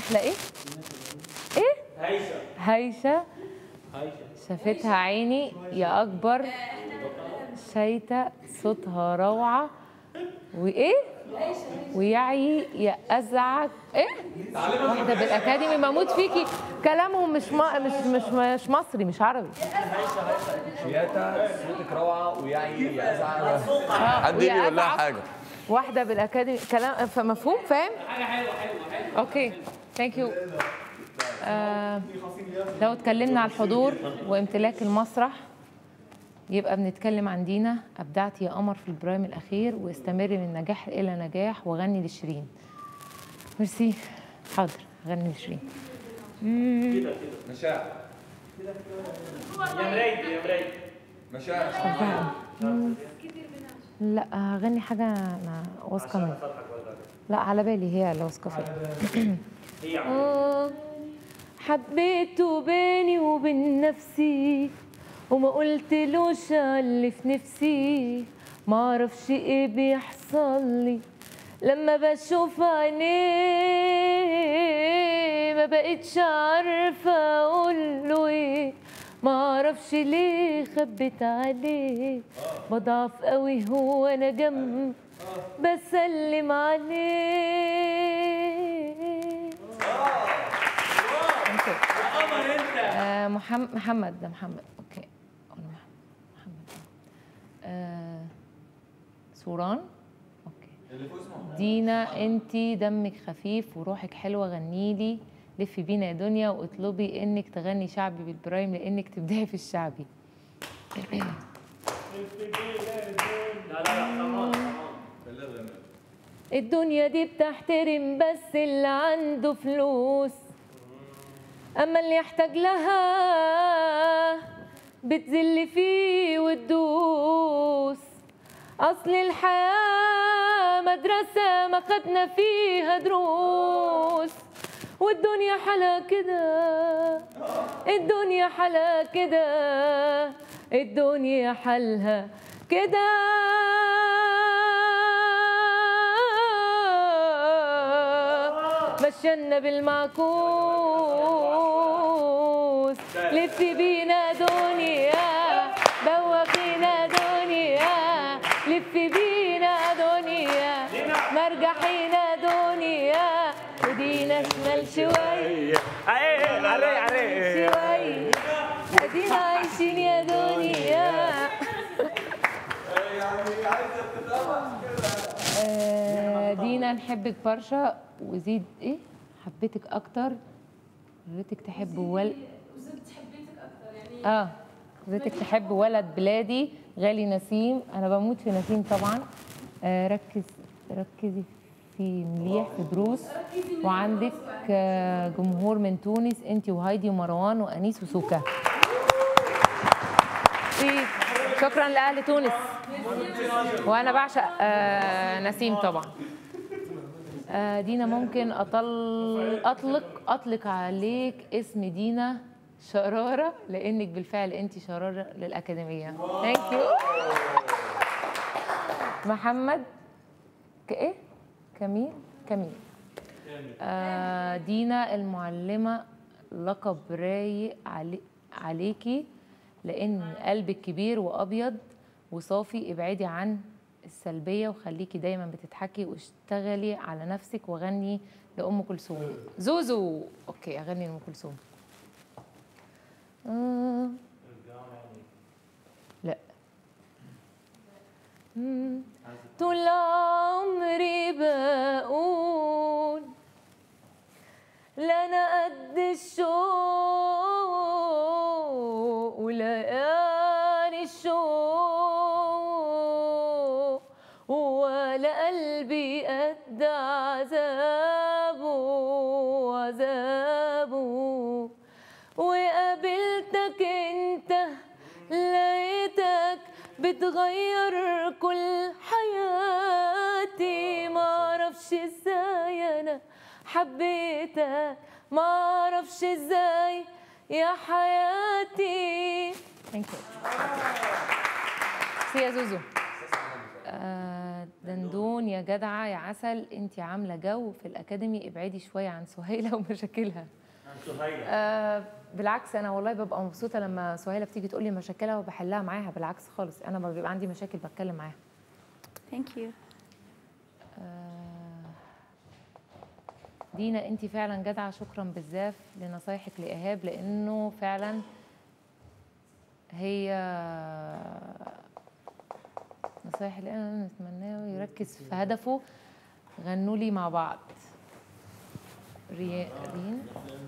احلى ايه ايه هيثم هيشه هيثم شافتها عيني يا اكبر شايته صوتها روعه وايه ويعي يا ازعج ايه واحده بالاكاديمي بموت فيكي كلامهم مش ما مش مش مش مصري مش عربي شياتا صوتك روعه ويعي يا ازعج اه حد يجي ويا يقول لها أزعج. حاجه واحده بالاكاديمي كلام فمفهوم فاهم حاجه حلوه حلوه حلوه اوكي ثانك يو لو اتكلمنا عن الحضور وامتلاك المسرح يبقى بنتكلم عن دينا ابدعت يا قمر في البرايم الاخير واستمري من نجاح الى نجاح وغني لشيرين ميرسي حاضر غني لشيرين مشاعر يا مرايتي يا مرايتي مشاعر لا هغني حاجه انا واثقه منها لا على بالي هي اللي واثقه فيها هي آه، حبيته بيني وبين نفسي وما قلتلوش اللي في نفسي ما اعرفش ايه بيحصل لي لما بشوف عينيه ما بقتش عارفه اقول له ايه ما اعرفش ليه خبيت عليه بضعف قوي هو انا جنب بسلم عليه أوكي. قمر انت آه، محمد محمد ده محمد اوكي قول مح- محمد آه، سوران اوكي دينا انتي دمك خفيف وروحك حلوه غنيلي لفي بينا يا دنيا واطلبي انك تغني شعبي بالبرايم لانك تبدعي في الشعبي لا لا لا كمان كمان الدنيا دي بتحترم بس اللي عنده فلوس اما اللي يحتاج لها بتذل فيه وتدوس اصل الحياه مدرسه ما خدنا فيها دروس والدنيا حلا كده الدنيا حلا كده الدنيا حالها كده مشينا بالمعكوس لف بينا دنيا دوخينا دنيا لف بينا دنيا مرجحينا دنيا ودينا شمال شوية عليه عليه عليه شوية ادينا عايشين يا دنيا آه، دينا نحبك برشا وزيد ايه حبيتك اكتر ريتك تحب ول اه ريتك تحب ولد بلادي غالي نسيم انا بموت في نسيم طبعا آه ركز ركزي في مليح في دروس وعندك آه جمهور من تونس انت وهايدي ومروان وانيس وسوكا إيه، شكرا لاهل تونس وانا بعشق آه نسيم طبعا آه دينا ممكن أطل اطلق اطلق عليك اسم دينا شراره لانك بالفعل انت شراره للاكاديميه ثانك يو محمد ك- ايه كميل كميل آه دينا المعلمه لقب رايق علي عليكي لان قلبك كبير وابيض وصافي ابعدي عن السلبيه وخليكي دايما بتضحكي واشتغلي على نفسك وغني لام كلثوم زوزو اوكي اغني لام كلثوم آه. لا مم. طول عمري بقول لا انا قد الشوق ولقاني الشوق ولا قلبي قد عذابه عذابه وقابلتك انت لقيتك بتغير كل حياتي معرفش ازاي انا حبيتك معرفش ازاي يا حياتي ثانك يو يا زوزو آه دندون يا جدعه يا عسل انت عامله جو في الاكاديمي ابعدي شويه عن سهيله ومشاكلها سهيلة آه بالعكس انا والله ببقى مبسوطه لما سهيله بتيجي تقول لي مشاكلها وبحلها معاها بالعكس خالص انا ما بيبقى عندي مشاكل بتكلم معاها ثانك يو آه، دينا انت فعلا جدعه شكرا بزاف لنصايحك لايهاب لانه فعلا هي نصايح اللي انا نتمناه يركز في هدفه غنوا لي مع بعض ري... رين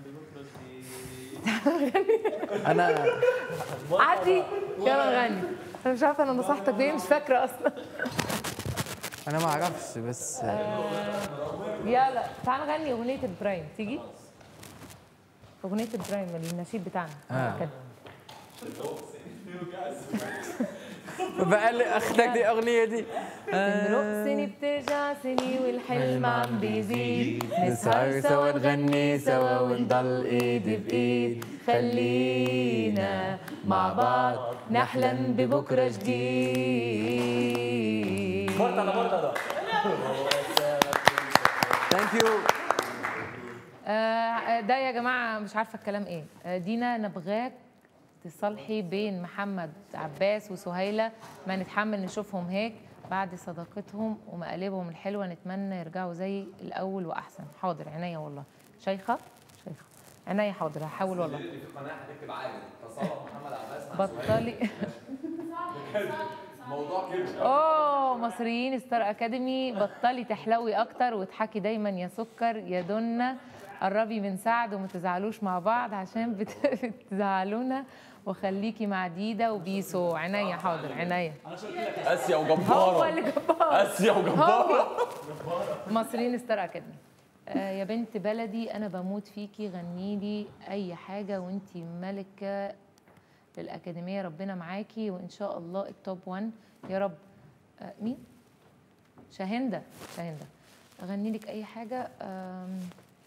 انا عدي يلا غني انا مش عارفه انا نصحتك بايه مش فاكره اصلا انا ما اعرفش بس يلا تعال نغني اغنيه البرايم تيجي اغنيه البرايم النشيد بتاعنا آه. كده. بقى لي اختك دي اغنيه دي بنروق سني بترجع سني والحلم عم بيزيد نسهر سوا نغني سوا ونضل ايد بايد خلينا مع بعض نحلم ببكره جديد مرتضى مرتضى ثانك يو آه، ده يا جماعه مش عارفه الكلام ايه آه، دينا نبغاك تصلحي بين محمد عباس وسهيله ما نتحمل نشوفهم هيك بعد صداقتهم ومقالبهم الحلوه نتمنى يرجعوا زي الاول واحسن حاضر عينيا والله شيخه شيخه عينيا حاضر هحاول والله اللي في القناه هتكتب عادي تصالح محمد عباس مع بطلي موضوع كده اوه مصريين ستار اكاديمي بطلي تحلوي اكتر وتضحكي دايما يا سكر يا دنة قربي من سعد وما تزعلوش مع بعض عشان بت- بتزعلونا وخليكي مع ديدا وبيسو عينيا حاضر عينيا اسيا هو وجباره اللي جبار اسيا وجباره هو مصريين ستار اكاديمي آه يا بنت بلدي انا بموت فيكي غني لي اي حاجه وانتي ملكه للاكاديميه ربنا معاكي وان شاء الله التوب 1 يا رب آه مين شاهنده شاهنده اغني لك اي حاجه آم،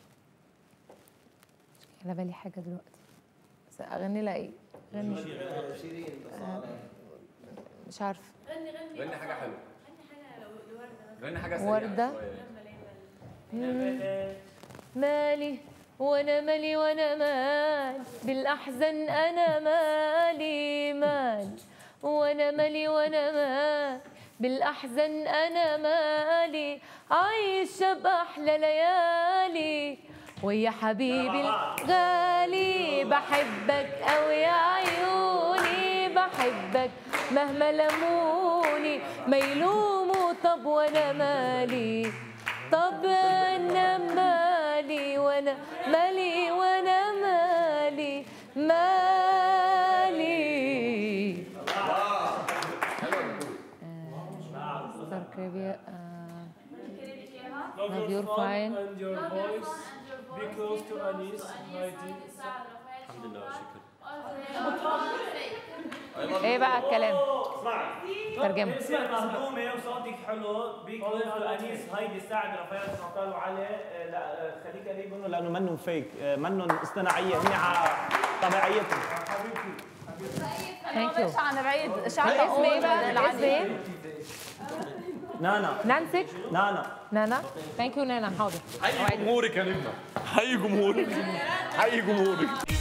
مش على بالي حاجه دلوقتي بس اغني لها ايه غني آه، مش عارفه غني حاجه حلوه غني حاجه سريعه وردة. شوية. مالي وانا مالي وانا مال بالاحزان انا مالي مال وانا مالي وانا مال بالاحزان انا مالي عايشه باحلى ليالي ويا حبيبي الغالي بحبك قوي يا عيوني بحبك مهما لموني ما يلوموا طب وانا مالي طب انا مالي وانا مالي وانا مالي مالي ستار كاريبيا Love your fine. and your voice. Be close to Anis. Heidi. ايه بقى الكلام اسمع ترجمه اسمع مصدومة وصوتك حلو بي كلوز تو انيس هيدي ساعد رافائيل سنطال وعلي آه، لا آه، خليك قريب منه لانه منهم فيك آه، منهم اصطناعيه هن على طبيعيتهم ثانك يو عن العيد شعب اسم ايه بقى الاسم ايه نانا نانسك نانا نانا ثانك يو نانا حاضر حي جمهورك يا نجمه حي جمهورك حي جمهورك